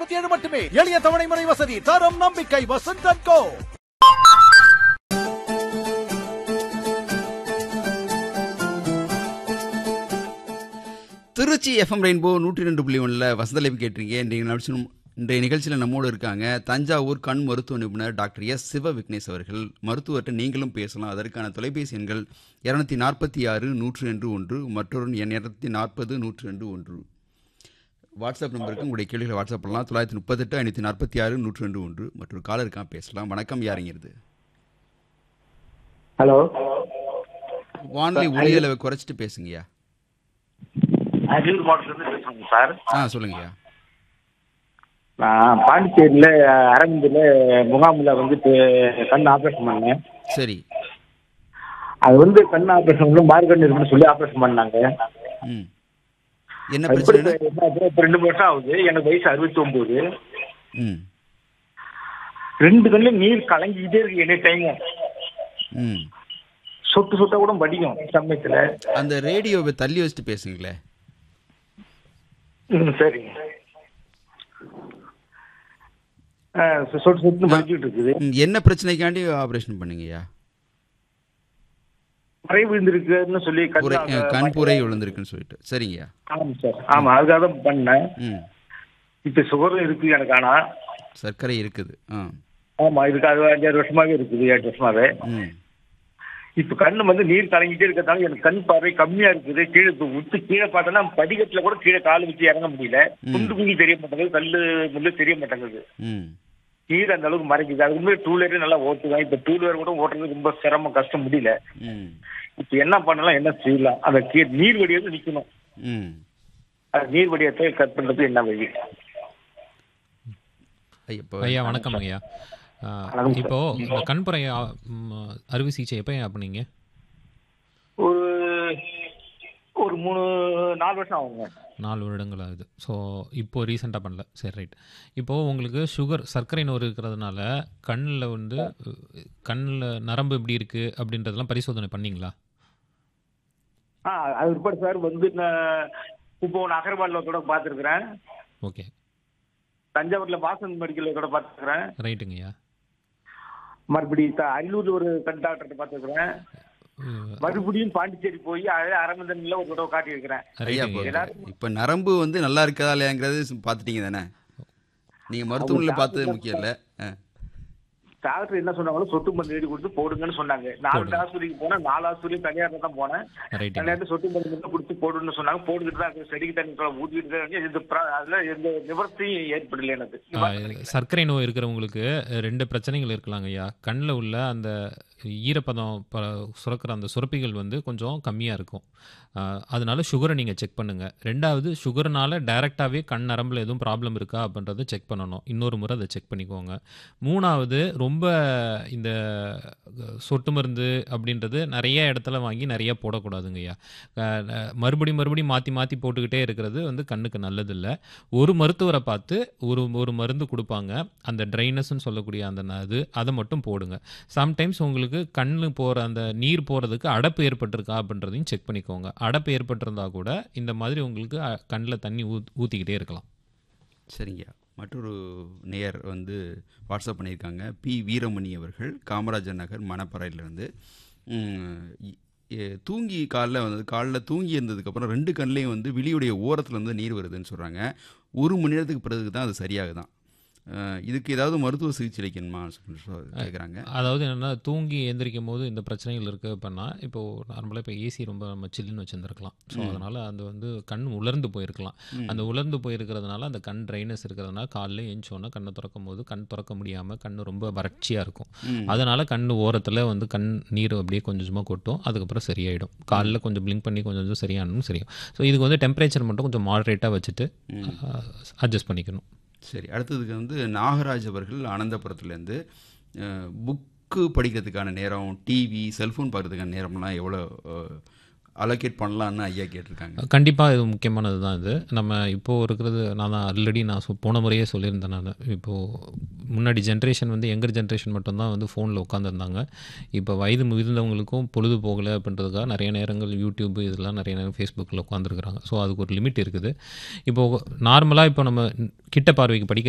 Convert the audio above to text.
அறுபத்தி ஏழு மட்டுமே எளிய தவணை முறை வசதி தரம் நம்பிக்கை வசந்தன் கோ திருச்சி எஃப்எம் ரெயின்போ நூற்றி ரெண்டு புள்ளி ஒன்றில் வசந்தலைப்பு கேட்டிருக்கீங்க இன்றைய நிகழ்ச்சி இன்றைய நிகழ்ச்சியில் நம்மோடு இருக்காங்க தஞ்சாவூர் கண் மருத்துவ நிபுணர் டாக்டர் எஸ் சிவ விக்னேஷ் அவர்கள் மருத்துவர்கிட்ட நீங்களும் பேசலாம் அதற்கான தொலைபேசி எண்கள் இரநூத்தி நாற்பத்தி ஆறு நூற்று ரெண்டு ஒன்று மற்றொரு எண் இரநூத்தி நாற்பது நூற்று ரெண்டு ஒன்று வாட்ஸ்அப் நம்பருக்கு உங்களுடைய கேள்விகளை வாட்ஸ்அப் பண்ணலாம் தொள்ளாயிரத்தி முப்பத்தெட்டு ஐநூற்றி நாற்பத்தி ஆறு நூற்று ரெண்டு ஒன்று மற்றொரு காலர் இருக்கான் பேசலாம் வணக்கம் யாருங்கிறது ஹலோ வானிலை ஒளியளவை குறைச்சிட்டு பேசுங்கய்யா அரியலூர் மாவட்டத்திலிருந்து பேசுறேங்க சார் ஆ சொல்லுங்கய்யா நான் பாண்டிச்சேரியில் அரவிந்தில் முகாமில் வந்து இப்போ கண் ஆப்ரேஷன் பண்ணேன் சரி அது வந்து கண் ஆப்ரேஷன் வந்து மார்க்கண் இருக்குன்னு சொல்லி ஆப்ரேஷன் பண்ணாங்க ம் என்ன அது பிரச்சனை இப்போ என்ன ஆகுது? இப்போ ரெண்டு வருஷம் ஆகுது எனக்கு வயசு அறுபத்தி ஒம்பது ம் ரெண்டு கண்ணில் நீர் கலங்கிக்கிட்டே இருக்கு எனி டைமும் ம் சொட்டு சொட்டா கூட வடிக்கும் சமயத்தில் அந்த ரேடியோவை தள்ளி வச்சுட்டு பேசுங்களே ம் சரிங்க ஆ, சொட்டு சொட்டு வடிச்சிட்டு இருக்குது ம், என்ன பிரச்சனைக்காண்டி ஆபரேஷன் பண்ணீங்கய்யா மறை விழுந்திருக்குன்னு சொல்லி கண் புரை அஹ், கண் புரை விழுந்திருக்குன்னு சொல்லிட்டு சரிங்கய்யா ஆமாம் சார் ஆமாம் அதுக்காக தான் பண்ணேன் ம் இப்போ சுகரும் இருக்குது எனக்கு ஆனால் சர்க்கரை இருக்குது ஆ ஆமா இதுக்கு அது அஞ்சாறு வருஷமாவே இருக்குது ஏழு வருஷமாவே ம் இப்ப கண்ணு வந்து நீர் கலங்கிட்டே இருக்கிறதால எனக்கு கண் பார்வை கம்மியா இருக்குது கீழே இப்ப உத்து கீழே பார்த்தோன்னா படிக்கட்டுல கூட கீழே கால் வச்சு இறங்க முடியல குண்டு குண்டு தெரிய மாட்டேங்குது கல்லு முள்ளு தெரிய மாட்டேங்குது ம் நீர் அந்த அளவுக்கு மறைக்குது அது உண்மையை டூ வீலரே நல்லா ஓட்டுவேன் இப்ப டூ வீலர் கூட ஓட்டுறது ரொம்ப சிரமம் கஷ்டம் முடியல ம் இப்ப என்ன பண்ணலாம் என்ன செய்யலாம் அந்த கீ- நீர் வடிவது நிக்கணும் ம் அந்த நீர் வடிவத்தை கட் பண்றது என்ன வழி ஐயா, இப்போ ஐயா வணக்கம் ஐயா ஆ, வணக்கம் இப்போ இந்த கண்புரை ஆ, ம், அறுவை சிகிச்சை எப்போ ஐயா பண்ணீங்க ஒரு ஒரு மூணு நாலு வருஷம் ஆகுங்க நாலு வருடங்கள் ஆகுது ஸோ இப்போ ரீசெண்டாக பண்ணல சரி ரைட் இப்போது உங்களுக்கு சுகர் சர்க்கரை நோய் இருக்கிறதுனால கண்ணில் வந்து கண்ணில் நரம்பு எப்படி இருக்குது அப்படின்றதெல்லாம் பரிசோதனை பண்ணீங்களா ஆ அது உட்பட சார் வந்து நான் இப்போ நான் அகர்வாலில் கூட பார்த்துருக்குறேன் ஓகே தஞ்சாவூர்ல வாசன் மெடிக்கல்ல கூட பார்த்துருக்குறேன் ரைட்டுங்கய்யா மறுபடி த- அரியலூர்ல ஒரு கண் டாக்டர் பார்த்துருக்குறேன் மறுபடியும் பாண்டிச்சேரி போய் அழ அரவிந்தன்ல ஒரு தடவை காட்டியிருக்கிறேன் ஐயா இப்போ ரைட்டுங்க இப்போ நரம்பு வந்து நல்லா இருக்கதா இல்லையாங்கிறது பார்த்துட்டீங்க தானே நீங்கள் மருத்துவமனையில் பார்த்தது முக்கியம் இல்லை ஆ டாக்டர் என்ன சொன்னாங்களோ சொட்டு மருந்து எழுதி கொடுத்து போடுங்கன்னு சொன்னாங்க நாலு போடுங்க. ஆஸ்பத்திரிக்கு போனேன் நாலு ஆஸ்பத்திரியும் தனியார்ல தான் போனேன் ரைட்டுங்க தனியார்ல சொட்டு மருந்து மட்டும் கொடுத்து போடுன்னு சொன்னாங்க போட்டுக்கிட்டு தான் இருக்கு. செடிக்கு தண்ணி ஊற்றிட்டு தான் இருக்கு. இது பிர- அதுல எந்த நிவர்த்தியும் ஏற்படல எனக்கு ஆ, சர்க்கரை நோய் இருக்கிறவங்களுக்கு ரெண்டு பிரச்சனைகள் இருக்கலாங்க ஐயா கண்ணில் உள்ள அந்த ஈரப்பதம் ப சுரக்கிற அந்த சுரப்பிகள் வந்து கொஞ்சம் கம்மியாக இருக்கும் ஆ, அதனால சுகரை நீங்கள் செக் பண்ணுங்கள் ரெண்டாவது சுகர்னால டைரெக்டாகவே கண் நரம்பில் எதுவும் ப்ராப்ளம் இருக்கா அப்படின்றத செக் பண்ணணும் இன்னொரு முறை அதை செக் பண்ணிக்கோங்க மூணாவது ரொம்ப இந்த அஹ், சொட்டு மருந்து அப்படின்றது நிறைய இடத்துல வாங்கி நிறைய போடக்கூடாதுங்க ஐயா அஹ், அஹ், மறுபடியும் மறுபடியும் மாற்றி மாற்றி போட்டுக்கிட்டே இருக்கிறது வந்து கண்ணுக்கு நல்லதில்லை ஒரு மருத்துவரை பார்த்து ஒரு ஒரு மருந்து கொடுப்பாங்க அந்த ட்ரைனஸ்ன்னு சொல்லக்கூடிய அந்த ந- இது அதை மட்டும் போடுங்க சம்டைம்ஸ் உங்களுக்கு கண்ணு போகிற அந்த நீர் போகிறதுக்கு அடப்பு ஏற்பட்டிருக்கா அப்படின்றதையும் செக் பண்ணிக்கோங்க அடப்பு ஏற்பட்டிருந்தா கூட இந்த மாதிரி உங்களுக்கு கண்ணில் தண்ணி ஊத் ஊற்றிக்கிட்டே இருக்கலாம் சரிங்க மற்றொரு நேயர் வந்து வாட்ஸ்அப் பண்ணியிருக்காங்க பி வீரமணி அவர்கள் காமராஜர் நகர் மணப்பறையிலேருந்து தூங்கி காலைல வந்து காலைல தூங்கி இருந்ததுக்கப்புறம் ரெண்டு கண்லேயும் வந்து விழியுடைய ஓரத்துல இருந்து நீர் வருதுன்னு சொல்கிறாங்க ஒரு மணி நேரத்துக்கு பிறகு தான் அது சரியாகுதான் அஹ், இதுக்கு ஏதாவது மருத்துவ சிகிச்சை அளிக்கணுமா கேட்குறாங்க அதாவது என்னென்னா தூங்கி எந்திரிக்கும் போது இந்த பிரச்சனைகள் இருக்குது அப்படின்னா இப்போது நார்மலாக இப்போ ஏசி ரொம்ப நம்ம சில்லுன்னு வச்சுருந்துருக்கலாம் ஸோ அதனால் அது வந்து கண் உலர்ந்து போயிருக்கலாம் அந்த உலர்ந்து போயிருக்கிறதுனால அந்த கண் ட்ரைனஸ் இருக்கிறதுனால காலைல எழுந்தோன்னா கண்ணை திறக்கும் போது கண் திறக்க முடியாமல் கண் ரொம்ப வறட்சியாக இருக்கும் அதனால் கண் ஓரத்தில் வந்து கண் நீர் அப்படியே கொஞ்சம் கொஞ்சமாக கொட்டும் அதுக்கப்புறம் சரியாயிடும் காலைல கொஞ்சம் பிளிங்க் பண்ணி கொஞ்சம் கொஞ்சம் சரியானதும் சரியும் ஸோ இதுக்கு வந்து டெம்பரேச்சர் மட்டும் கொஞ்சம் மாடரேட்டாக வச்சுட்டு அட்ஜஸ்ட் பண்ணிக்கணும் சரி அடுத்ததுக்கு வந்து நாகராஜ் அவர்கள் அனந்தபுரத்துலேருந்து புக்கு படிக்கிறதுக்கான நேரம் டிவி செல்ஃபோன் பார்க்கறதுக்கான நேரம்லாம் எவ்வளோ அலோகேட் பண்ணலான்னு ஐயா கேட்டிருக்காங்க கண்டிப்பாக இது முக்கியமானது தான் இது நம்ம இப்போது இருக்கிறது நான் தான் ஆல்ரெடி நான் சொ- போன முறையே சொல்லியிருந்தேன் நான் இப்போது முன்னாடி ஜென்ரேஷன் வந்து எங்கர் ஜென்ரேஷன் மட்டும்தான் வந்து ஃபோனில் உட்காந்துருந்தாங்க இப்போ வயது முதிர்ந்தவங்களுக்கும் பொழுது போகலை அப்படின்றதுக்காக நிறைய நேரங்கள் யூடியூப் இதெல்லாம் நிறைய நேரம் ஃபேஸ்புக்கில் உட்காந்துருக்குறாங்க ஸோ அதுக்கு ஒரு லிமிட் இருக்குது இப்போது நார்மலாக இப்போ நம்ம கிட்ட பார்வைக்கு படிக்க